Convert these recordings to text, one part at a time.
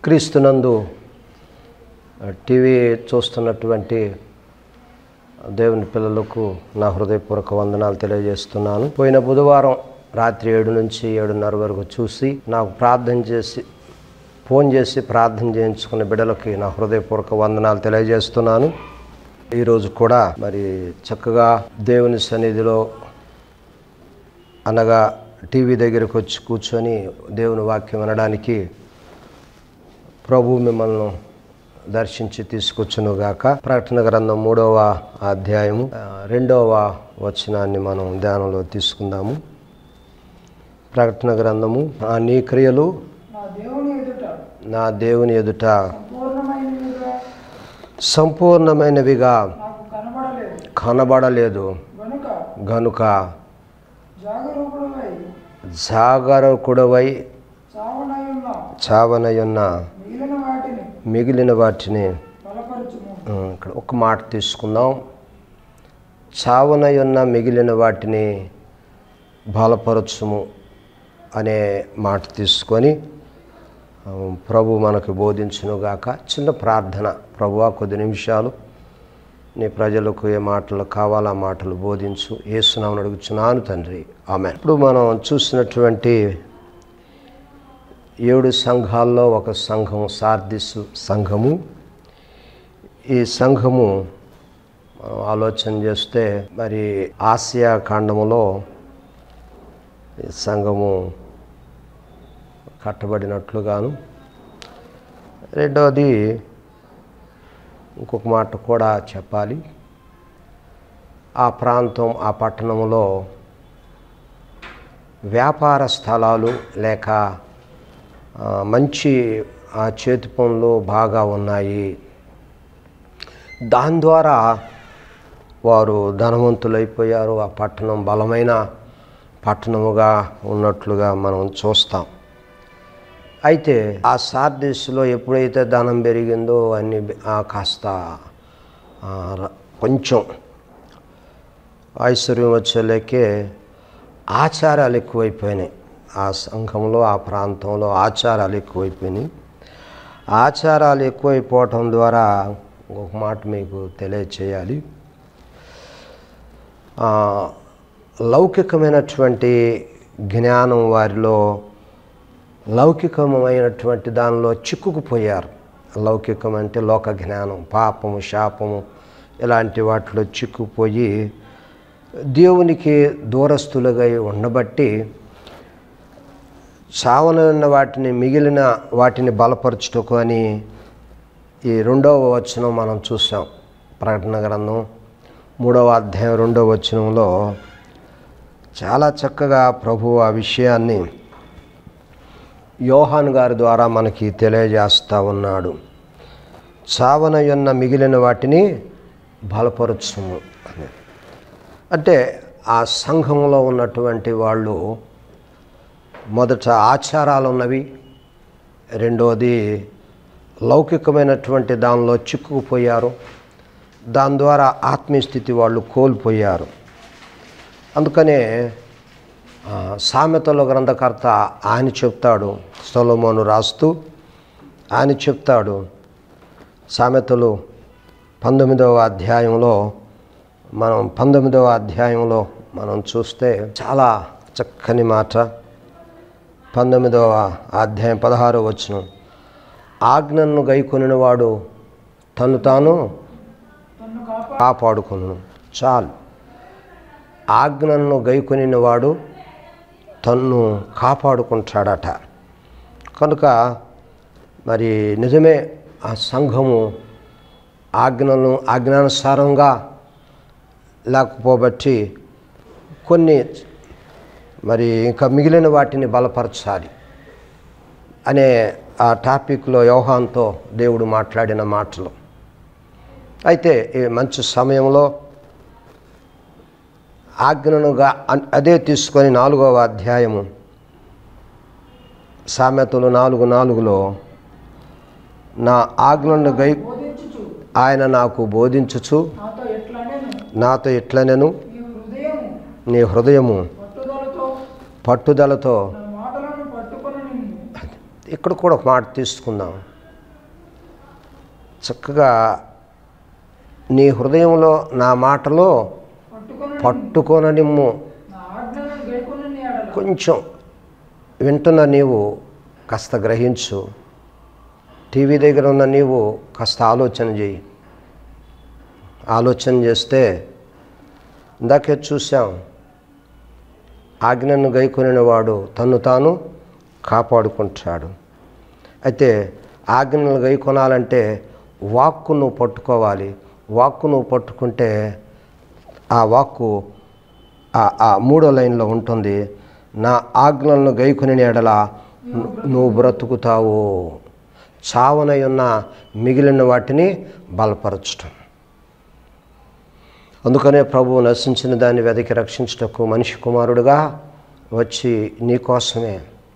క్రీస్తునందు టీవీ చూస్తున్నటువంటి దేవుని పిల్లలకు నా హృదయపూర్వక వందనాలు తెలియజేస్తున్నాను పోయిన బుధవారం రాత్రి ఏడు నుంచి ఏడున్నర వరకు చూసి నాకు ప్రార్థన చేసి ఫోన్ చేసి ప్రార్థన చేయించుకున్న బిడ్డలకి నా హృదయపూర్వక వందనాలు తెలియజేస్తున్నాను ఈరోజు కూడా మరి చక్కగా దేవుని సన్నిధిలో అనగా టీవీ దగ్గరకు వచ్చి కూర్చొని దేవుని వాక్యం వినడానికి ప్రభు మిమ్మల్ని దర్శించి తీసుకొచ్చునుగాక ప్రకటన గ్రంథం మూడవ అధ్యాయము ఆ, రెండవ వచనాన్ని మనం ధ్యానంలో తీసుకుందాము ప్రకటన గ్రంథము ఆ నీ క్రియలు నా దేవుని ఎదుట నా దేవుని ఎదుట సంపూర్ణమైనవిగా సంపూర్ణమైనవిగా నాకు కనబడలేదు కనబడలేదు గనుక గనుక జాగరూకుడమై జాగరకుడవై చావనయున్న చావనయున్న మిగిలిన వాటిని మిగిలిన వాటిని బలపరచుము ఉమ్, ఇక్కడ ఒక మాట తీసుకుందాం చావనయున్న మిగిలిన వాటిని బలపరచుము అనే మాట తీసుకొని ఆ, ప్రభు మనకు బోధించునుగాక చిన్న ప్రార్థన ప్రభువా కొద్ది నిమిషాలు నీ ప్రజలకు ఏ మాటలు కావాలో ఆ మాటలు బోధించు ఏసునామని అడుగుచున్నాను తండ్రి ఆమె ఇప్పుడు మనం చూసినటువంటి ఏడు సంఘాల్లో ఒక సంఘం సార్దిస్ సంఘము ఈ సంఘము మనం ఆలోచన చేస్తే మరి ఆసియా ఖండములో ఈ సంఘము కట్టబడినట్లుగాను రెండవది ఇంకొక మాట కూడా చెప్పాలి ఆ ప్రాంతం ఆ పట్టణంలో వ్యాపార స్థలాలు లేక ఆ, మంచి ఆ చేతి పనులు బాగా ఉన్నాయి దాని ద్వారా వారు ధనవంతులైపోయారు ఆ పట్టణం బలమైన పట్టణముగా ఉన్నట్లుగా మనం చూస్తాం అయితే ఆ సార్దిస్లో ఎప్పుడైతే ధనం పెరిగిందో అన్ని ఆ కాస్త ఆ, ర- కొంచెం ఐశ్వర్యం వచ్చేలేకే ఆచారాలు ఎక్కువైపోయినాయి ఆ సంఘంలో ఆ ప్రాంతంలో ఆచారాలు ఎక్కువైపోయినాయి ఆచారాలు ఎక్కువైపోవటం ద్వారా ఒక మాట మీకు తెలియచేయాలి ఆ, లౌకికమైనటువంటి జ్ఞానం వారిలో లౌకికమైనటువంటి దానిలో చిక్కుకుపోయారు లౌకికం అంటే లోక జ్ఞానం పాపము శాపము ఇలాంటి వాటిలో చిక్కుపోయి దేవునికి దూరస్తులుగా ఉండబట్టి చావనున్న వాటిని మిగిలిన వాటిని బలపరచుటకు అని ఈ రెండవ వచనం మనం చూసాం ప్రకటన గ్రంథం మూడవ అధ్యాయం రెండవ వచనంలో చాలా చక్కగా ప్రభు ఆ విషయాన్ని యోహాన్ గారి ద్వారా మనకి తెలియజేస్తూ ఉన్నాడు చావనయున్న మిగిలిన వాటిని బలపరచుము అని అంటే ఆ సంఘంలో ఉన్నటువంటి వాళ్ళు మొదట ఆచారాలు ఉన్నవి రెండోది లౌకికమైనటువంటి దానిలో చిక్కుకుపోయారు దాని ద్వారా ఆత్మీయ స్థితి వాళ్ళు కోల్పోయారు అందుకనే ఆ, సామెతల గ్రంథకర్త ఆయన చెప్తాడు సొలొమోను రాస్తూ ఆయన చెప్తాడు సామెతలు పంతొమ్మిదవ అధ్యాయంలో మనం పంతొమ్మిదవ అధ్యాయంలో మనం చూస్తే చాలా చక్కని మాట పంతొమ్మిదవ అధ్యాయం పదహారో వచనం ఆజ్ఞను గైకొనిన వాడు తను తాను తన్ను కాపా కాపాడుకొను చాలు ఆజ్ఞను గైకొనిన వాడు తన్ను కాపాడుకుంటాడట కనుక మరి నిజమే ఆ సంఘము ఆజ్ఞను ఆజ్ఞానుసారంగా లేకపోబట్టి కొన్ని మరి ఇంకా మిగిలిన వాటిని బలపరచాలి అనే ఆ టాపిక్లో యోహాన్తో దేవుడు మాట్లాడిన మాటలు అయితే ఈ మంచి సమయంలో ఆజ్ఞనుగా అన్- అదే తీసుకొని నాలుగవ అధ్యాయము సామెతలు నాలుగు నాలుగులో నా ఆజ్ఞను గై బోధించుచు ఆయన నాకు బోధించుచు నాతో ఎట్లనేను నాతో ఇట్లనెను నీ హృదయము నీ హృదయము పట్టుదలతో పట్టుదలతో నా మాటలను పట్టుకొని నిన్ను ఇక్కడ కూడా ఒక మాట తీసుకుందాం చక్కగా నీ హృదయంలో నా మాటలో పట్టుకొని పట్టుకొననిమ్ము నా ఆజ్ఞలను గైకొని ఎడల కొంచెం వింటున్న నీవు కాస్త గ్రహించు టీవీ దగ్గర ఉన్న నీవు కాస్త ఆలోచన చేయి ఆలోచన చేస్తే ఇందాకే చూసాం ఆజ్ఞను గైకొనిన వాడు తన్ను తాను కాపాడుకుంటాడు అయితే ఆజ్ఞలు గైకొనాలంటే వాక్కు నువ్వు పట్టుకోవాలి వాక్కు నువ్వు పట్టుకుంటే ఆ వాక్కు ఆ- ఆ మూడో లైన్లో ఉంటుంది నా ఆజ్ఞలను గైకొని ఎడల ను- నువ్వు బ్రతుకుతావు చావనై ఉన్న మిగిలిన వాటిని బలపరచటం అందుకనే ప్రభువు నశించిన దాన్ని వెదకి రక్షించుటకు మనిషి కుమారుడుగా వచ్చి నీకోసమే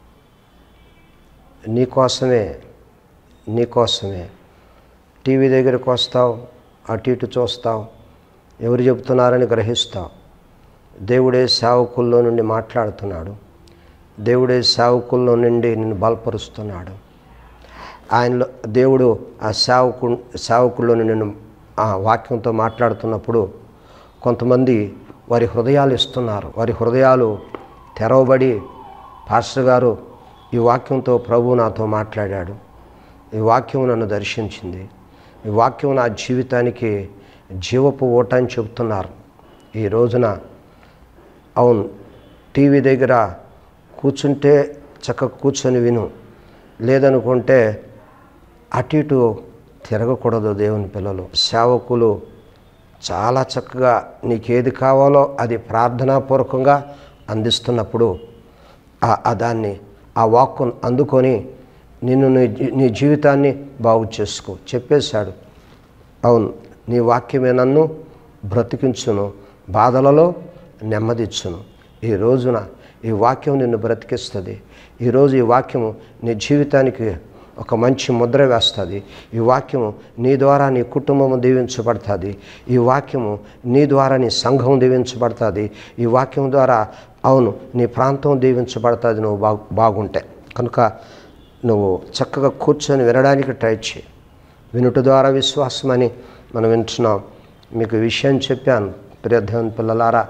నీకోసమే నీకోసమే టీవీ దగ్గరికి వస్తావు అటు ఇటు చూస్తావు ఎవరు చెబుతున్నారని గ్రహిస్తావు దేవుడే సేవకుల్లో నుండి మాట్లాడుతున్నాడు దేవుడే సేవకుల్లో నుండి నిన్ను బలపరుస్తున్నాడు ఆయనలో దేవుడు ఆ సేవకు సేవకుల్లో నిన్ను ఆ వాక్యంతో మాట్లాడుతున్నప్పుడు కొంతమంది వారి హృదయాలు ఇస్తున్నారు వారి హృదయాలు తెరవబడి పాస్టర్ గారు ఈ వాక్యంతో ప్రభు నాతో మాట్లాడాడు ఈ వాక్యం నన్ను దర్శించింది ఈ వాక్యం నా జీవితానికి జీవపు ఓట అని చెబుతున్నారు ఈ రోజున అవును టీవీ దగ్గర కూర్చుంటే చక్కగా కూర్చొని విను లేదనుకుంటే అటు ఇటు తిరగకూడదు దేవుని పిల్లలు సేవకులు చాలా చక్కగా నీకేది కావాలో అది ప్రార్థనాపూర్వకంగా అందిస్తున్నప్పుడు ఆ ఆ దాన్ని ఆ వాక్కు అందుకొని నిన్ను నీ జీ- నీ జీవితాన్ని బాగు చేసుకో చెప్పేశాడు అవును నీ వాక్యమే నన్ను బ్రతికించును బాధలలో నెమ్మదిచ్చును ఈ రోజున ఈ వాక్యం నిన్ను బ్రతికిస్తుంది ఈరోజు ఈ వాక్యము నీ జీవితానికి ఒక మంచి ముద్ర వేస్తుంది ఈ వాక్యము నీ ద్వారా నీ కుటుంబము దీవించబడుతుంది ఈ వాక్యము నీ ద్వారా నీ సంఘం దీవించబడుతుంది ఈ వాక్యం ద్వారా అవును నీ ప్రాంతం దీవించబడుతుంది నువ్వు బాగు బాగుంటే కనుక నువ్వు చక్కగా కూర్చొని వినడానికి ట్రై చేయి వినుట ద్వారా విశ్వాసం అని మనం వింటున్నాం మీకు ఈ విషయం చెప్పాను ప్రియదేవన్ పిల్లలారా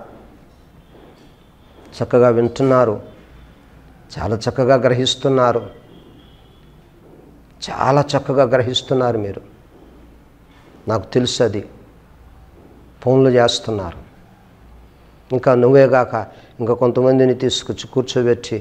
చక్కగా వింటున్నారు చాలా చక్కగా గ్రహిస్తున్నారు చాలా చక్కగా గ్రహిస్తున్నారు మీరు నాకు తెలుసు అది ఫోన్లు చేస్తున్నారు ఇంకా నువ్వేగాక ఇంకా కొంతమందిని తీసుకొచ్చి కూర్చోబెట్టి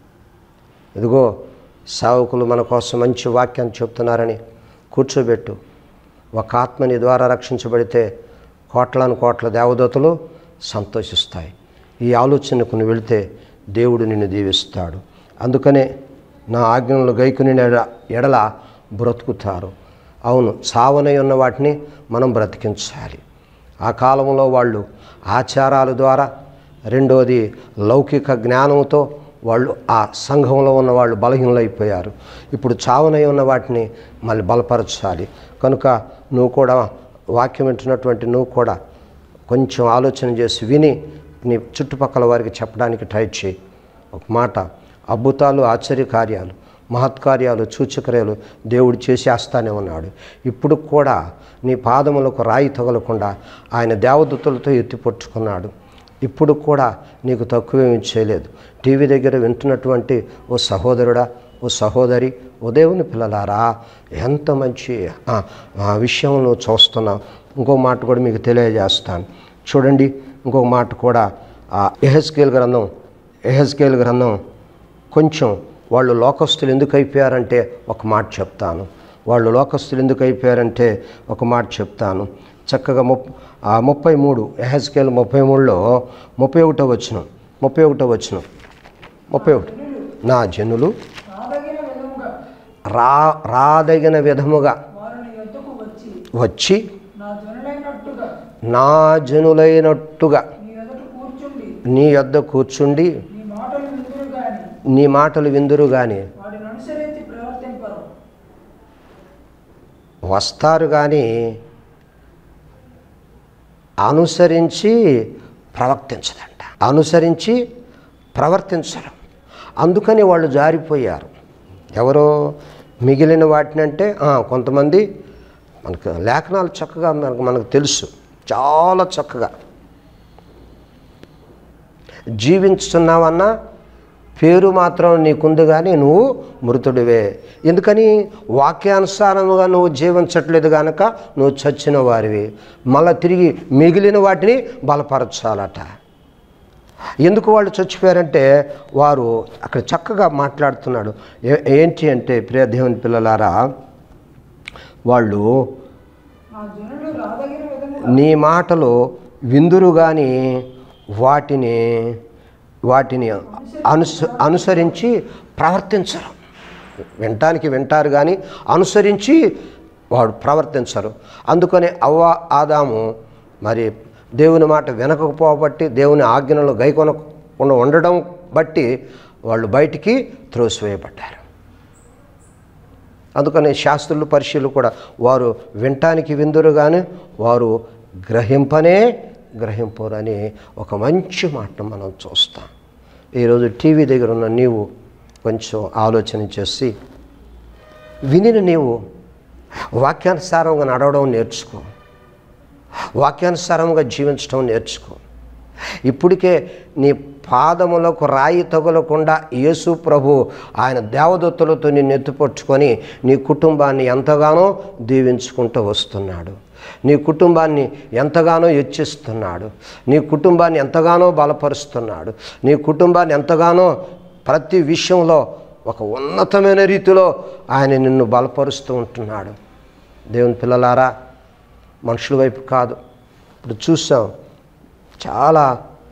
ఇదిగో సేవకులు మన కోసం మంచి వాక్యాన్ని చెప్తున్నారని కూర్చోబెట్టు ఒక ఆత్మ నీ ద్వారా రక్షించబడితే కోట్లను కోట్ల దేవదూతలు సంతోషిస్తాయి ఈ ఆలోచనకు నువ్వు వెళితే దేవుడు నిన్ను దీవిస్తాడు అందుకనే నా ఆజ్ఞలు గైకుని ఎడ- ఎడల బ్రతుకుతారు అవును చావనై ఉన్న వాటిని మనం బ్రతికించాలి ఆ కాలంలో వాళ్ళు ఆచారాల ద్వారా రెండోది లౌకిక జ్ఞానంతో వాళ్ళు ఆ సంఘంలో ఉన్న వాళ్ళు బలహీనలైపోయారు ఇప్పుడు చావనై ఉన్న వాటిని మళ్ళీ బలపరచాలి కనుక నువ్వు కూడా వాక్యం వింటున్నటువంటి నువ్వు కూడా కొంచెం ఆలోచన చేసి విని నీ చుట్టుపక్కల వారికి చెప్పడానికి ట్రై చేయి ఒక మాట అద్భుతాలు ఆశ్చర్యకార్యాలు మహత్కార్యాలు సూచక్రియలు దేవుడు చేసేస్తానే ఉన్నాడు ఇప్పుడు కూడా నీ పాదములకు రాయి తగలకుండా ఆయన దేవదూతలతో ఎత్తిపట్టుకున్నాడు ఇప్పుడు కూడా నీకు తక్కువేమీ చేయలేదు టీవీ దగ్గర వింటున్నటువంటి ఓ సహోదరుడా ఓ సహోదరి ఓ దేవుని పిల్లలారా ఎంత మంచి ఆ, ఆ విషయం నువ్వు చూస్తున్నావు ఇంకో మాట కూడా మీకు తెలియజేస్తాను చూడండి ఇంకొక మాట కూడా ఎహెస్కేల్ గ్రంథం ఎహెస్కేల్ గ్రంథం కొంచెం వాళ్ళు లోకస్తులు ఎందుకు అయిపోయారంటే ఒక మాట చెప్తాను వాళ్ళు లోకస్తులు ఎందుకు అయిపోయారంటే ఒక మాట చెప్తాను చక్కగా ముప్ ఆ ముప్పై మూడు ఎహెస్కేల్ ముప్పై మూడులో ముప్పై ఒకటో వచ్చిన ముప్పై ఒకటో వచ్చిన ముప్పై ఒకటి నా జనులు రాదగిన విధముగా రా రాదగిన విధముగా వారిని ఎద్దుకు వచ్చి వచ్చి నా జనులైనట్టుగా నా జనులైనట్టుగా నీ ఎదుట కూర్చుండి నీ యొద్ద కూర్చుండి నీ మాటలు విందురు గాని నీ మాటలు విందురు కానీ వాటిని అనుసరించి ప్రవర్తింపరు వస్తారు కానీ అనుసరించి ప్రవర్తించదంట అనుసరించి ప్రవర్తించరు అందుకని వాళ్ళు జారిపోయారు ఎవరో మిగిలిన వాటిని అంటే ఆ, కొంతమంది మనకు లేఖనాలు చక్కగా మనకు మనకు తెలుసు చాలా చక్కగా జీవించుతున్నావన్నా పేరు మాత్రం నీకుంది కానీ నువ్వు మృతుడివే ఎందుకని వాక్యానుసారముగా నువ్వు జీవించట్లేదు కనుక నువ్వు చచ్చిన వారివి మళ్ళీ తిరిగి మిగిలిన వాటిని బలపరచాలట ఎందుకు వాళ్ళు చచ్చిపోయారంటే వారు అక్కడ చక్కగా మాట్లాడుతున్నాడు ఏ- ఏంటి అంటే ప్రియ దేవుని పిల్లలారా వాళ్ళు ఆ జనులు రాదగిన విధముగా నీ మాటలు విందురు కానీ వాటిని వాటిని అనుస అనుసరించి ప్రవర్తించరు వినటానికి వింటారు కానీ అనుసరించి వాడు ప్రవర్తించరు అందుకని అవ్వ ఆదాము మరి దేవుని మాట వినకపోబట్టి దేవుని ఆజ్ఞలు గైకొనకుండా ఉండడం బట్టి వాళ్ళు బయటికి త్రోసివేయబడ్డారు అందుకని శాస్త్రులు పరిశీలు కూడా వారు వినటానికి విందురు కానీ వారు గ్రహింపనే గ్రహింపరని ఒక మంచి మాటను మనం చూస్తాం ఈరోజు టీవీ దగ్గర ఉన్న నీవు కొంచెం ఆలోచన చేసి వినిన నీవు వాక్యానుసారంగా నడవడం నేర్చుకో వాక్యానుసారంగా జీవించడం నేర్చుకో ఇప్పటికే నీ పాదములకు రాయి తగులకుండా యేసు ప్రభు ఆయన దేవదత్తులతో నిన్ను ఎత్తుపట్టుకొని నీ కుటుంబాన్ని ఎంతగానో దీవించుకుంటూ వస్తున్నాడు నీ కుటుంబాన్ని ఎంతగానో హెచ్చిస్తున్నాడు నీ కుటుంబాన్ని ఎంతగానో బలపరుస్తున్నాడు నీ కుటుంబాన్ని ఎంతగానో ప్రతి విషయంలో ఒక ఉన్నతమైన రీతిలో ఆయన నిన్ను బలపరుస్తూ ఉంటున్నాడు దేవుని పిల్లలారా మనుషుల వైపు కాదు ఇప్పుడు చూసాం చాలా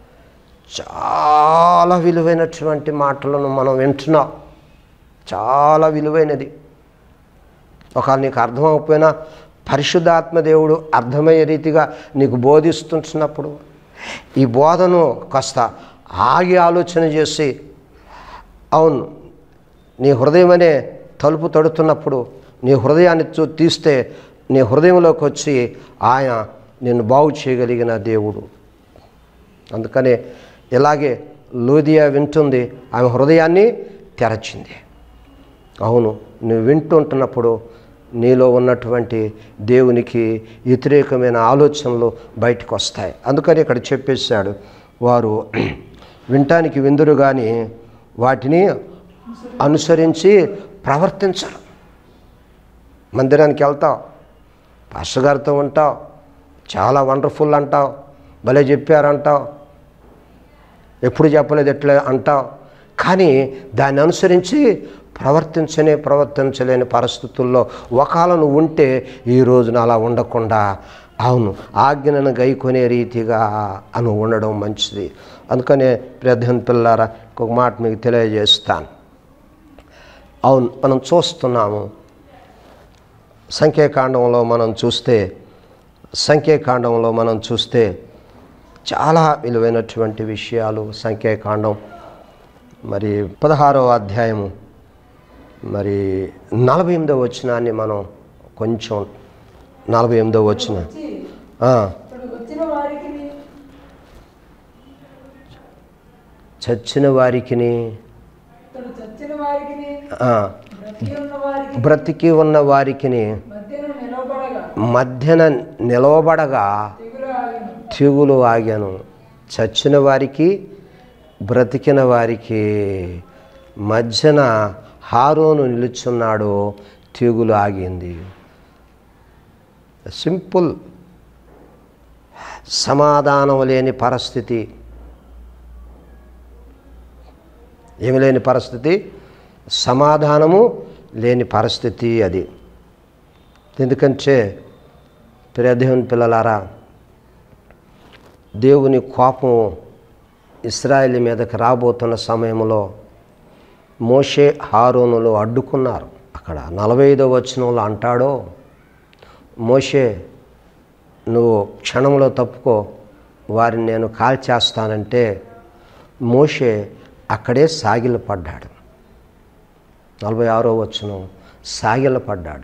చాలా విలువైనటువంటి మాటలను మనం వింటున్నాం చాలా విలువైనది ఒకవేళ నీకు అర్థమవకపోయినా పరిశుద్ధాత్మ దేవుడు అర్థమయ్యే రీతిగా నీకు బోధిస్తుంటున్నప్పుడు ఈ బోధను కాస్త ఆగి ఆలోచన చేసి అవును నీ హృదయం అనే తలుపు తడుతున్నప్పుడు నీ హృదయాన్ని చూ తీస్తే నీ హృదయంలోకి వచ్చి ఆయన నిన్ను బాగు చేయగలిగిన దేవుడు అందుకనే ఇలాగే లూదియా వింటుంది ఆమె హృదయాన్ని తెరచింది అవును నువ్వు వింటుంటున్నప్పుడు నీలో ఉన్నటువంటి దేవునికి వ్యతిరేకమైన ఆలోచనలు బయటకు వస్తాయి అందుకని ఇక్కడ చెప్పేశాడు వారు వినటానికి విందురు కానీ వాటిని అనుసరించి ప్రవర్తించరు మందిరానికి వెళ్తావు పాస్టర్ గారితో ఉంటావు చాలా వండర్ఫుల్ అంటావు భలే చెప్పారంటావు ఎప్పుడు చెప్పలేదు ఎట్లా అంటావు కానీ దాన్ని అనుసరించి ప్రవర్తించనే ప్రవర్తించలేని పరిస్థితుల్లో ఒకవేళ నువ్వు ఉంటే ఈ రోజున అలా ఉండకుండా అవును ఆజ్ఞను గైకొనే రీతిగా అను ఉండడం మంచిది అందుకనే ప్రధాన పిల్లారా ఇంకొక మాట మీకు తెలియజేస్తాను అవును మనం చూస్తున్నాము సంఖ్యాకాండంలో మనం చూస్తే సంఖ్యాకాండంలో మనం చూస్తే చాలా విలువైనటువంటి విషయాలు సంఖ్యాకాండం మరి పదహారవ అధ్యాయము మరి నలభై ఎనిమిదవ వచనాన్ని మనం కొంచెం నలభై ఎనిమిదవ వచ్చిన వచ్చి ఆ, ఇప్పుడు వచ్చిన వారికి చచ్చిన వారికిని ఇతడు చచ్చిన వారికి ఆ, బ్రతికి ఉన్న వారికి బ్రతికి ఉన్న వారికిని మధ్యను నిలబడగా మధ్యన నిలవబడగా తెగులు ఆగను తెగులు ఆగాను చచ్చిన వారికి బ్రతికిన వారికి మధ్యన హారోను నిలుచున్నాడు తెగులు ఆగింది సింపుల్ సమాధానం లేని పరిస్థితి ఏమి లేని పరిస్థితి సమాధానము లేని పరిస్థితి అది ఎందుకంటే ప్రియదేవుని పిల్లలారా దేవుని కోపం ఇస్రాయేల్ మీదకి రాబోతున్న సమయంలో మోషే హారోనులు అడ్డుకున్నారు అక్కడ నలభై ఐదో వచనంలో అంటాడో మోషే నువ్వు క్షణంలో తప్పుకో వారిని నేను కాల్చేస్తానంటే మోషే అక్కడే సాగిలపడ్డాడు నలభై ఆరో వచనం సాగిలపడ్డాడు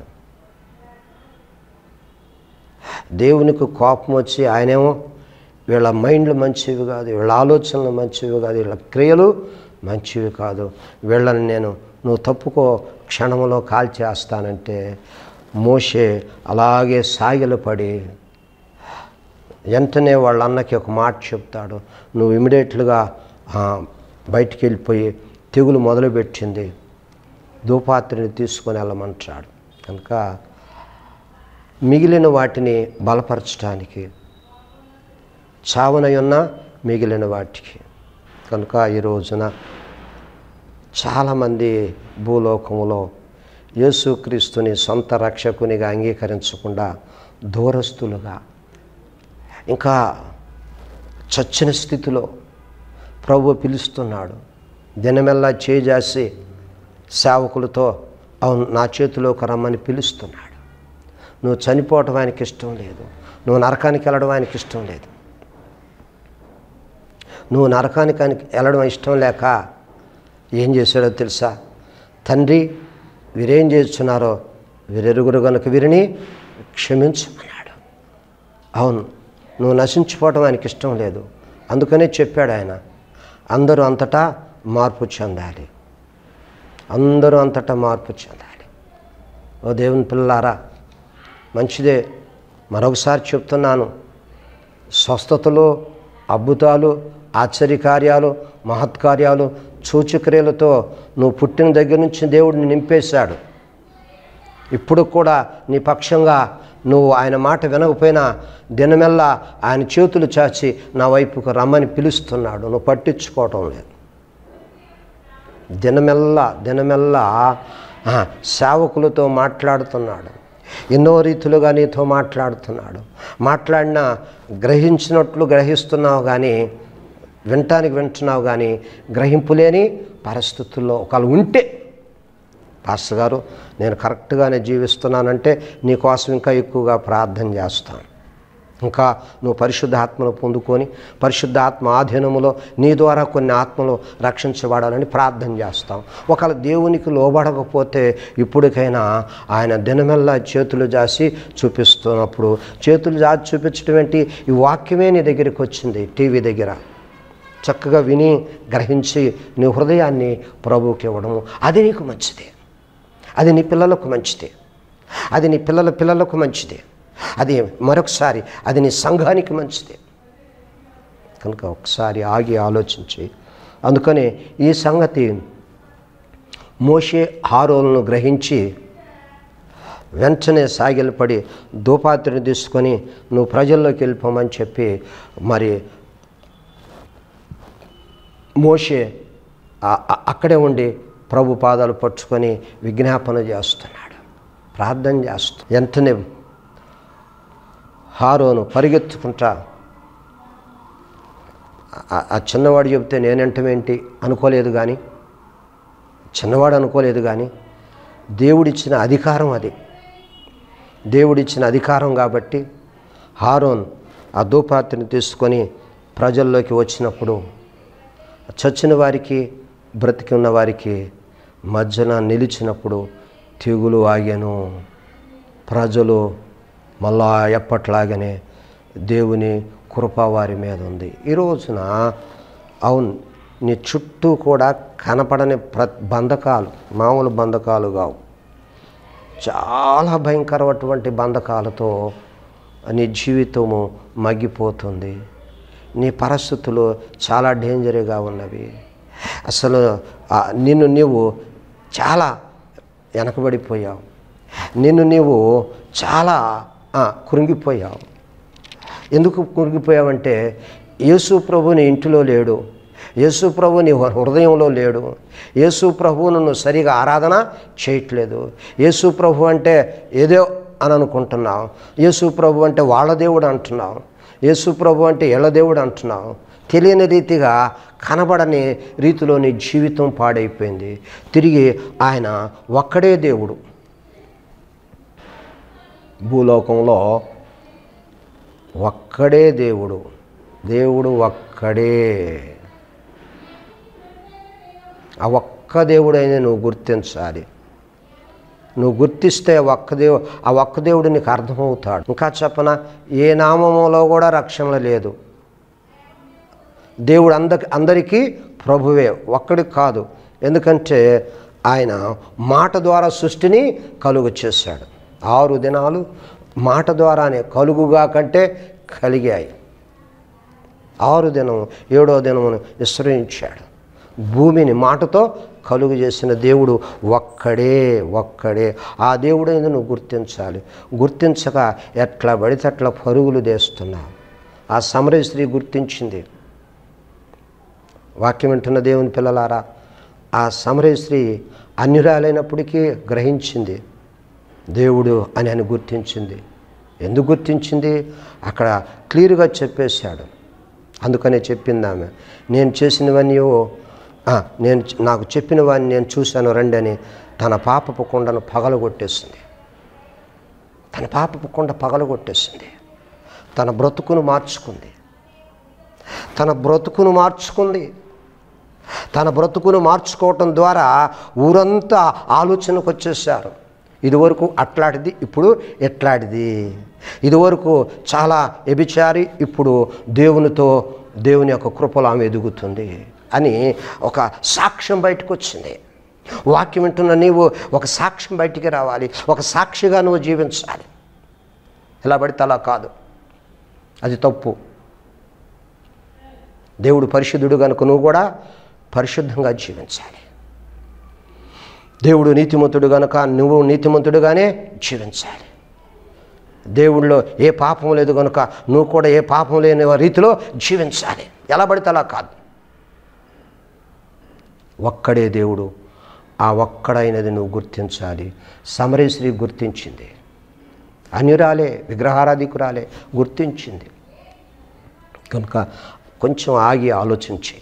దేవునికి కోపం వచ్చి ఆయనేమో వీళ్ళ మైండ్లు మంచివి కాదు వీళ్ళ ఆలోచనలు మంచివి కాదు వీళ్ళ క్రియలు మంచివి కాదు వీళ్ళని నేను నువ్వు తప్పుకో క్షణంలో కాల్చేస్తానంటే మోషే అలాగే సాగిలపడి వెంటనే వాళ్ళ అన్నకి ఒక మాట చెప్తాడు నువ్వు ఇమీడియట్లుగా బయటికి వెళ్ళిపోయి తెగులు మొదలుపెట్టింది ధూపాత్రిని తీసుకొని వెళ్ళమంటాడు కనుక మిగిలిన వాటిని బలపరచడానికి చావనయున్న మిగిలిన వాటికి కనుక ఈ రోజున చాలామంది భూలోకంలో యేసుక్రీస్తుని సొంత రక్షకునిగా అంగీకరించకుండా దూరస్తులుగా ఇంకా చచ్చిన స్థితిలో ప్రభు పిలుస్తున్నాడు దినమెల్లా చేజాసి సేవకులతో అవును నా చేతిలోకి రమ్మని పిలుస్తున్నాడు నువ్వు చనిపోవటం ఆయనకి ఇష్టం లేదు నువ్వు నరకానికి వెళ్ళడం ఆయనకి ఇష్టం లేదు నువ్వు నరకానికి ఆయనకి వెళ్ళడం ఇష్టం లేక ఏం చేశాడో తెలుసా తండ్రి వీరేం చేస్తున్నారో వీరెరుగురు కనుక వీరిని క్షమించమన్నాడు అవును నువ్వు నశించిపోవడం ఆయనకి ఇష్టం లేదు అందుకనే చెప్పాడు ఆయన అందరూ అంతటా మార్పు చెందాలి అందరూ అంతటా మార్పు చెందాలి ఓ దేవుని పిల్లారా మంచిదే మరొకసారి చెప్తున్నాను స్వస్థతలు అద్భుతాలు ఆశ్చర్యకార్యాలు మహత్కార్యాలు సూచక్రియలతో నువ్వు పుట్టిన దగ్గర నుంచి దేవుడిని నింపేశాడు ఇప్పుడు కూడా నీ పక్షంగా నువ్వు ఆయన మాట వినకపోయినా దినమెల్లా ఆయన చేతులు చాచి నా వైపుకు రమ్మని పిలుస్తున్నాడు నువ్వు పట్టించుకోవటం లేదు దినమెల్లా దినమెల్లా ఆ, సేవకులతో మాట్లాడుతున్నాడు ఎన్నో రీతులుగా నీతో మాట్లాడుతున్నాడు మాట్లాడినా గ్రహించినట్లు గ్రహిస్తున్నావు కానీ వినటానికి వింటున్నావు కానీ గ్రహింపు లేని పరిస్థితుల్లో ఒకళ్ళు ఉంటే పాస్టర్ గారు నేను కరెక్ట్గానే జీవిస్తున్నానంటే నీకోసం ఇంకా ఎక్కువగా ప్రార్థన చేస్తాను ఇంకా నువ్వు పరిశుద్ధాత్మను పొందుకొని పరిశుద్ధాత్మ ఆధీనములో నీ ద్వారా కొన్ని ఆత్మలు రక్షించబడాలని ప్రార్థన చేస్తాం ఒకవేళ దేవునికి లోబడకపోతే ఇప్పటికైనా ఆయన దినమెల్లా చేతులు జాసి చూపిస్తున్నప్పుడు చేతులు జాసి చూపించడం ఏంటి ఈ వాక్యమే నీ దగ్గరికి వచ్చింది టీవీ దగ్గర చక్కగా విని గ్రహించి నీ హృదయాన్ని ప్రభువుకి ఇవ్వడము అది నీకు మంచిదే అది నీ పిల్లలకు మంచిదే అది నీ పిల్లల పిల్లలకు మంచిదే అది మరొకసారి అది నీ సంఘానికి మంచిదే కనుక ఒకసారి ఆగి ఆలోచించి అందుకనే ఈ సంగతి మోషే హారోలను గ్రహించి వెంటనే సాగిలపడి దూపాత్రిని తీసుకొని నువ్వు ప్రజల్లోకి వెళ్ళిపోమని చెప్పి మరి మోషే ఆ- ఆ- అక్కడే ఉండి ప్రభు పాదాలు పట్టుకొని విజ్ఞాపన చేస్తున్నాడు ప్రార్థన చేస్తూ వెంటనే హారోను పరిగెత్తుకుంటా ఆ- ఆ చిన్నవాడు చెబితే నేనంటమేంటి అనుకోలేదు కానీ చిన్నవాడు అనుకోలేదు కానీ దేవుడిచ్చిన అధికారం అది దేవుడిచ్చిన అధికారం కాబట్టి హారోన్ ఆ ధూపాత్రిని తీసుకొని ప్రజల్లోకి వచ్చినప్పుడు చచ్చిన వారికి బ్రతికి ఉన్న వారికి మధ్యన నిలిచినప్పుడు తెగులు ఆగాను ప్రజలు మళ్ళా ఎప్పట్లాగనే దేవుని కృప వారి మీద ఉంది ఈ రోజున అవును నీ చుట్టూ కూడా కనపడని ప్ర బంధకాలు మామూలు బంధకాలు కావు చాలా భయంకరమైనటువంటి బంధకాలతో నీ జీవితము మగ్గిపోతుంది నీ పరిస్థితులు చాలా డేంజర్గా ఉన్నవి అసలు ఆ, నిన్ను నీవు చాలా వెనకబడిపోయావు నిన్ను నీవు చాలా ఆ, కృంగిపోయావు ఎందుకు కృంగిపోయావంటే యేసు ప్రభు నీ ఇంటిలో లేడు యేసు ప్రభు నీ హృదయంలో లేడు యేసు ప్రభువును నువ్వు సరిగా ఆరాధన చేయట్లేదు యేసు ప్రభు అంటే ఏదో అని అనుకుంటున్నావు యేసు ప్రభు అంటే వాళ్ళ దేవుడు అంటున్నావు యేసు ప్రభు అంటే ఎళ్ళ దేవుడు అంటున్నావు తెలియని రీతిగా కనబడని రీతిలో నీ జీవితం పాడైపోయింది తిరిగి ఆయన ఒక్కడే దేవుడు భూలోకంలో ఒక్కడే దేవుడు దేవుడు ఒక్కడే ఆ ఒక్క దేవుడైనా నువ్వు గుర్తించాలి నువ్వు గుర్తిస్తే ఒక్క దేవు ఆ ఒక్క దేవుడు నీకు అర్థమవుతాడు ఇంకా చెప్పన ఏ నామములో కూడా రక్షణ లేదు దేవుడు అంద అందరికీ ప్రభువే ఒక్కడికి కాదు ఎందుకంటే ఆయన మాట ద్వారా సృష్టిని కలుగు చేశాడు ఆరు దినాలు మాట ద్వారానే కలుగుగా కంటే కలిగాయి ఆరు దినం ఏడో దినమును విశ్రయించాడు భూమిని మాటతో కలుగు చేసిన దేవుడు ఒక్కడే ఒక్కడే ఆ దేవుడైంది నువ్వు గుర్తించాలి గుర్తించక ఎట్లా పడితే అట్లా పరుగులు తీస్తున్నావు ఆ సమరయ స్త్రీ గుర్తించింది వాక్యం వింటున్న దేవుని పిల్లలారా ఆ సమరయ స్త్రీ అన్యురాలైనప్పటికీ గ్రహించింది దేవుడు అని అని గుర్తించింది ఎందుకు గుర్తించింది అక్కడ క్లియర్గా చెప్పేశాడు అందుకనే చెప్పింది ఆమె నేను చేసినవన్నీ "ఆ, నేను నాకు చెప్పినవన్నీ నేను చూశాను రండి అని తన పాపపు కుండను పగలగొట్టేసింది తన పాపపు కుండ పగలగొట్టేసింది తన బ్రతుకును మార్చుకుంది తన బ్రతుకును మార్చుకుంది తన బ్రతుకును మార్చుకోవటం ద్వారా ఊరంతా ఆలోచనకు వచ్చేసారు ఇదివరకు అట్లాంటిది ఇప్పుడు ఎట్లాంటిది ఇదివరకు చాలా వ్యభిచారి ఇప్పుడు దేవునితో దేవుని యొక్క కృపలో ఆమె ఎదుగుతుంది అని ఒక సాక్ష్యం బయటకు వచ్చింది వాక్యం వింటున్న నీవు ఒక సాక్ష్యం బయటికి రావాలి ఒక సాక్షిగా నువ్వు జీవించాలి ఎలా పడితే అలా కాదు అది తప్పు దేవుడు పరిశుద్ధుడు కనుక నువ్వు కూడా పరిశుద్ధంగా జీవించాలి దేవుడు నీతిమంతుడు కనుక నువ్వు నీతిమంతుడుగానే జీవించాలి దేవుడిలో ఏ పాపం లేదు కనుక నువ్వు కూడా ఏ పాపం లేని రీతిలో జీవించాలి ఎలా పడితే అలా కాదు ఒక్కడే దేవుడు ఆ ఒక్కడైనది నువ్వు గుర్తించాలి సమరేశ్వరి గుర్తించింది అన్యురాలే విగ్రహారాధికురాలే గుర్తించింది కనుక కొంచెం ఆగి ఆలోచించి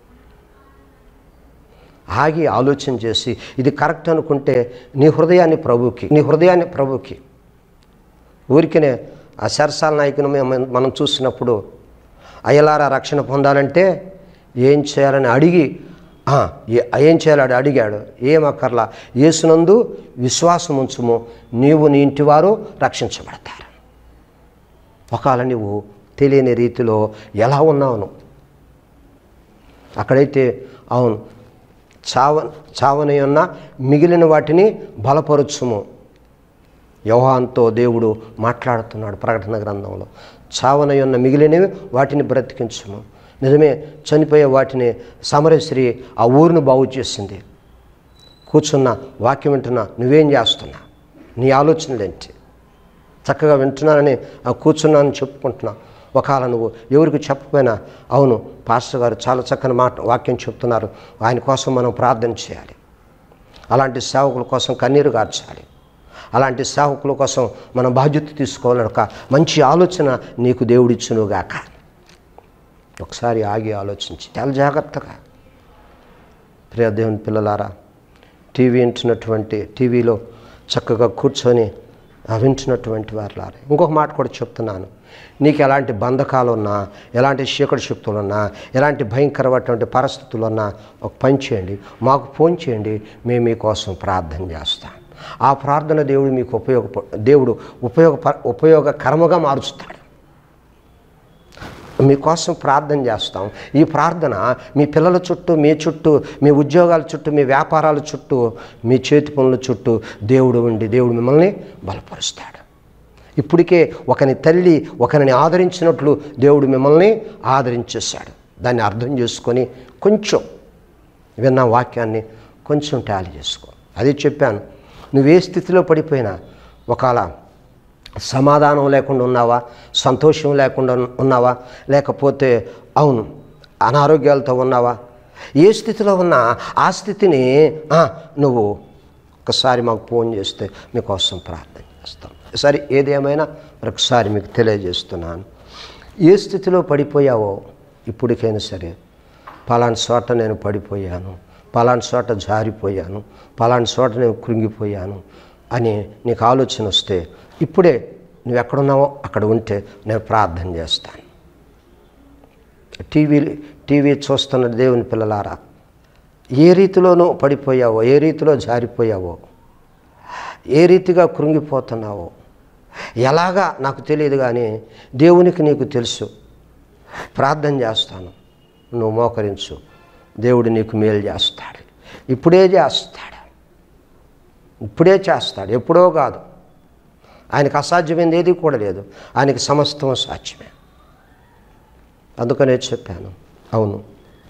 ఆగి ఆలోచన చేసి ఇది కరెక్ట్ అనుకుంటే నీ హృదయాన్ని ప్రభుకి నీ హృదయాన్ని ప్రభుకి ఊరికనే ఆ సరసాల నాయకుని మేము- మనం చూసినప్పుడు అయ్యలారా రక్షణ పొందాలంటే ఏం చేయాలని అడిగి "ఆ, ఏ- ఏం చేయాలని అడిగాడు ఏం అక్కర్లా యేసునందు విశ్వాసం ఉంచుము నీవు నీ ఇంటివారు రక్షించబడతారు ఒకవేళ నువ్వు తెలియని రీతిలో ఎలా ఉన్నావు నువ్వు? అక్కడైతే అవును చావ చావని ఉన్న మిగిలిన వాటిని బలపరుచుము యోహాన్తో దేవుడు మాట్లాడుతున్నాడు ప్రకటన గ్రంథంలో చావనై ఉన్న మిగిలినవి వాటిని బ్రతికించుము నిజమే చనిపోయే వాటిని సమరశ్రీ ఆ ఊరిని బాగు చేసింది కూర్చున్న వాక్యం వింటున్నా నువ్వేం చేస్తున్నా నీ ఆలోచనలు ఏంటి చక్కగా వింటున్నానని ఆ కూర్చున్నానని చెప్పుకుంటున్నా ఒకవేళ నువ్వు ఎవరికి చెప్పకపోయినా అవును పాస్టర్ గారు చాలా చక్కని మాట వాక్యం చెప్తున్నారు ఆయన కోసం మనం ప్రార్థన చేయాలి అలాంటి సేవకుల కోసం కన్నీరు గార్చాలి అలాంటి సేవకుల కోసం మనం బాధ్యత తీసుకోవాలని ఒక మంచి ఆలోచన నీకు దేవుడిచ్చునుగాక ఒకసారి ఆగి ఆలోచించి చాలా జాగ్రత్తగా ప్రియ దేవుని పిల్లలారా టీవీ వింటున్నటువంటి టీవీలో చక్కగా కూర్చొని ఆ వింటున్నటువంటి వారులారా ఇంకొక మాట కూడా చెప్తున్నాను నీకు ఎలాంటి బంధకాలు ఉన్నా ఎలాంటి చీకటి శక్తులు ఉన్నా ఎలాంటి భయంకరమైనటువంటి పరిస్థితులు ఉన్నా ఒక పని చేయండి మాకు ఫోన్ చేయండి మేము మీకోసం ప్రార్థన చేస్తాం ఆ ప్రార్థన దేవుడు మీకు ఉపయోగ దేవుడు ఉపయోగ ఉపయోగకరముగా మారుస్తాడు మీకోసం ప్రార్థన చేస్తాం ఈ ప్రార్థన మీ పిల్లల చుట్టూ మీ చుట్టూ మీ ఉద్యోగాల చుట్టూ మీ వ్యాపారాల చుట్టూ మీ చేతి పనుల చుట్టూ దేవుడు ఉండి దేవుడు మిమ్మల్ని బలపరుస్తాడు ఇప్పటికే ఒకని తల్లి ఒకరిని ఆదరించినట్లు దేవుడు మిమ్మల్ని ఆదరించేశాడు దాన్ని అర్థం చేసుకొని కొంచెం విన్న వాక్యాన్ని కొంచెం టాలీ చేసుకో అది చెప్పాను నువ్వు ఏ స్థితిలో పడిపోయినా ఒకవేళ సమాధానం లేకుండా ఉన్నావా సంతోషం లేకుండా ఉన్నావా లేకపోతే అవును అనారోగ్యాలతో ఉన్నావా ఏ స్థితిలో ఉన్నా ఆ స్థితిని ఆ, నువ్వు ఒకసారి మాకు ఫోన్ చేస్తే మీకోసం ప్రార్థన చేస్తాం సరే ఏదేమైనా ఒకసారి మీకు తెలియజేస్తున్నాను ఏ స్థితిలో పడిపోయావో ఇప్పటికైనా సరే పలాని చోట నేను పడిపోయాను పలాని చోట జారిపోయాను పలాని చోట నేను కృంగిపోయాను అని నీకు ఆలోచన వస్తే ఇప్పుడే నువ్వు ఎక్కడున్నావో అక్కడ ఉంటే నేను ప్రార్థన చేస్తాను టీవీ టీవీ చూస్తున్న దేవుని పిల్లలారా ఏ రీతిలోనూ పడిపోయావో ఏ రీతిలో జారిపోయావో ఏ రీతిగా కృంగిపోతున్నావో ఎలాగా నాకు తెలియదు కానీ దేవునికి నీకు తెలుసు ప్రార్థన చేస్తాను నువ్వు మోకరించు దేవుడు నీకు మేలు చేస్తాడు ఇప్పుడే చేస్తాడు ఇప్పుడే చేస్తాడు ఎప్పుడో కాదు ఆయనకు అసాధ్యమైంది ఏది కూడా లేదు ఆయనకి సమస్తం సాధ్యమే అందుకనే చెప్పాను అవును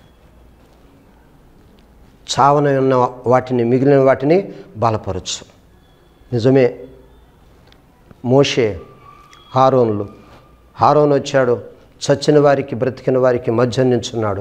చావన ఉన్న వాటిని మిగిలిన వాటిని బలపరచు నిజమే మోషే హారోన్లు హారోన్ వచ్చాడు చచ్చిన వారికి బ్రతికిన వారికి మధ్య నించున్నాడు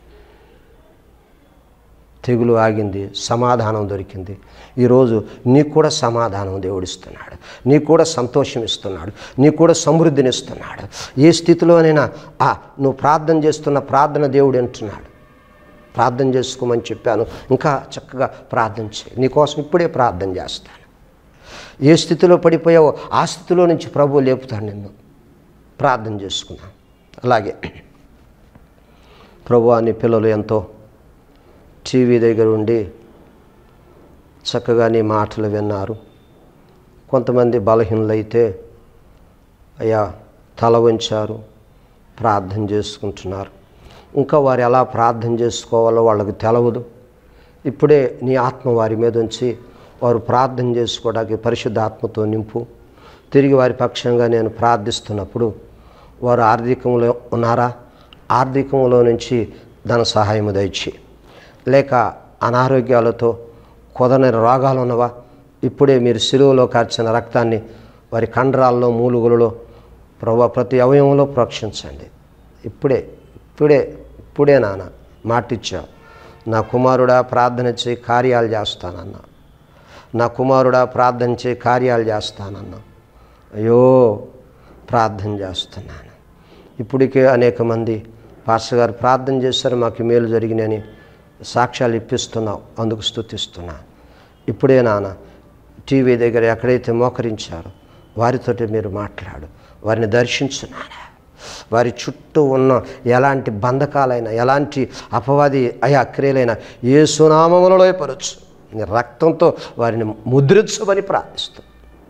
తెగులు ఆగింది సమాధానం దొరికింది ఈరోజు నీకు కూడా సమాధానం దేవుడిస్తున్నాడు నీకు కూడా సంతోషం ఇస్తున్నాడు నీకు కూడా సమృద్ధిని ఇస్తున్నాడు ఏ స్థితిలోనైనా ఆ నువ్వు ప్రార్థన చేస్తున్న ప్రార్థన దేవుడు వింటున్నాడు ప్రార్థన చేసుకోమని చెప్పాను ఇంకా చక్కగా ప్రార్థన చేయి నీకోసం ఇప్పుడే ప్రార్థన చేస్తాను ఏ స్థితిలో పడిపోయావో ఆ స్థితిలో నుంచి ప్రభు లేపుతాడు నిన్ను ప్రార్థన చేసుకున్నాను అలాగే ప్రభు అని పిల్లలు ఎంతో టీవీ దగ్గర ఉండి చక్కగా నీ మాటలు విన్నారు కొంతమంది బలహీనులైతే అయ్యా తల వంచారు ప్రార్థన చేసుకుంటున్నారు ఇంకా వారు ఎలా ప్రార్థన చేసుకోవాలో వాళ్ళకి తెలవదు ఇప్పుడే నీ ఆత్మ వారి మీద ఉంచి వారు ప్రార్థన చేసుకోవడానికి పరిశుద్ధాత్మతో నింపు తిరిగి వారి పక్షంగా నేను ప్రార్థిస్తున్నప్పుడు వారు ఆర్థికంలో ఉన్నారా ఆర్థికంలో నుంచి ధన సహాయము దయచి లేక అనారోగ్యాలతో కుదరని రోగాలు ఉన్నవా ఇప్పుడే మీరు సిలువలో కార్చిన రక్తాన్ని వారి కండరాల్లో మూలుగులలో ప్రభు ప్రతి అవయవంలో ప్రోక్షించండి ఇప్పుడే ఇప్పుడే ఇప్పుడే నాన్న మాటిచ్చావు నా కుమారుడా ప్రార్థన చేయి కార్యాలు చేస్తానన్నా నా కుమారుడా ప్రార్థన చేయి కార్యాలు చేస్తానన్నా అయ్యో ప్రార్థన చేస్తున్నాను ఇప్పటికే అనేక మంది పాస్టర్ గారు ప్రార్థన చేశారు మాకు మేలు జరిగినని సాక్ష్యాలు ఇప్పిస్తున్నావు అందుకు స్థుతిస్తున్నాను ఇప్పుడే నాన్న టీవీ దగ్గర ఎక్కడైతే మోకరించారో వారితోటి మీరు మాట్లాడు వారిని దర్శించు నాన్న వారి చుట్టూ ఉన్న ఎలాంటి బంధకాలైనా ఎలాంటి అపవాది అయా క్రియలైనా ఏ సునామములలో పరచు నీ రక్తంతో వారిని ముద్రించమని ప్రార్థిస్తూ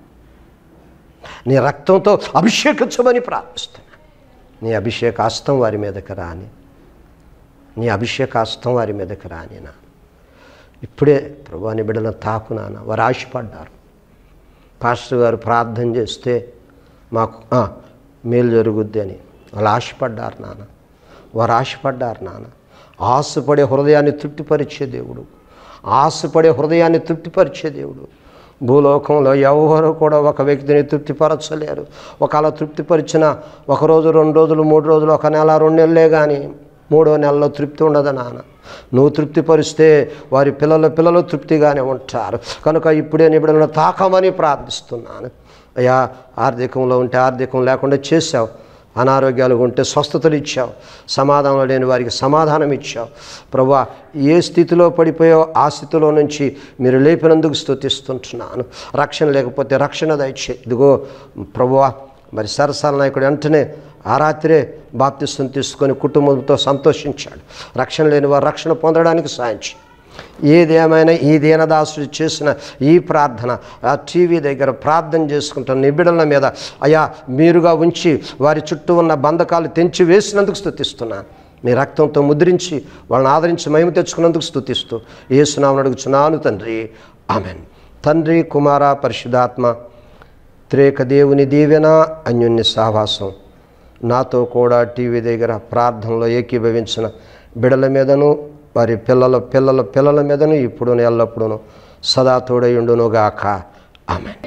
నీ రక్తంతో అభిషేకించమని ప్రార్థిస్తున్నా నీ అభిషేకాస్తం వారి మీదకి రాని నీ అభిషేకాస్తం వారి మీదకి రాని నా ఇప్పుడే ప్రభాని బిడ్డలను తాకు నాన్న వారు ఆశపడ్డారు పాస్టర్ గారు ప్రార్థన చేస్తే మాకు ఆ, మేలు జరుగుద్ది అని వాళ్ళు ఆశపడ్డారు నాన్న వారు ఆశపడ్డారు నాన్న ఆశపడే హృదయాన్ని తృప్తిపరిచే దేవుడు ఆశపడే హృదయాన్ని తృప్తిపరిచే దేవుడు భూలోకంలో ఎవరు కూడా ఒక వ్యక్తిని తృప్తిపరచలేరు ఒకవేళ తృప్తిపరిచిన ఒక రోజు రెండు రోజులు మూడు రోజులు ఒక నెల రెండు నెలలే కానీ మూడో నెలలో తృప్తి ఉండదు నాన్న నువ్వు తృప్తిపరిస్తే వారి పిల్లల పిల్లలు తృప్తిగానే ఉంటారు కనుక ఇప్పుడే నిబిడలను తాకమని ప్రార్థిస్తున్నాను అయ్యా ఆర్థికంలో ఉంటే ఆర్థికం లేకుండా చేశావు అనారోగ్యాలు ఉంటే స్వస్థతలు ఇచ్చావు సమాధానం లేని వారికి సమాధానం ఇచ్చావు ప్రభా ఏ స్థితిలో పడిపోయో ఆ స్థితిలో నుంచి మీరు లేపినందుకు స్తుతిస్తుంటున్నాను రక్షణ లేకపోతే రక్షణ దయచే ఇదిగో ప్రభువా మరి సరసాల నాయకుడు వెంటనే ఆ రాత్రే బాప్తిస్తం తీసుకొని కుటుంబంతో సంతోషించాడు రక్షణ లేని వారు రక్షణ పొందడానికి సాయం చేయి ఏదేమైనా ఈ దీనదాసుడు చేసిన ఈ ప్రార్థన ఆ టీవీ దగ్గర ప్రార్థన చేసుకుంటున్న నిబిడల మీద అయా మీరుగా ఉంచి వారి చుట్టూ ఉన్న బంధకాలు తెంచి వేసినందుకు స్తుతిస్తున్నాను మీ రక్తంతో ముద్రించి వాళ్ళని ఆదరించి మహిమ తెచ్చుకున్నందుకు స్తుతిస్తూ ఏసునామని అడుగుచున్నాను తండ్రి ఆమెన్ తండ్రి కుమార పరిశుధాత్మ త్రేక దేవుని దీవెన అన్యోన్య సహవాసం నాతో కూడా టీవీ దగ్గర ప్రార్థనలో ఏకీభవించిన బిడల మీదను వారి పిల్లల పిల్లల పిల్లల మీదను ఇప్పుడు ఎల్లప్పుడూ సదా తోడయుండునుగాక ఆమె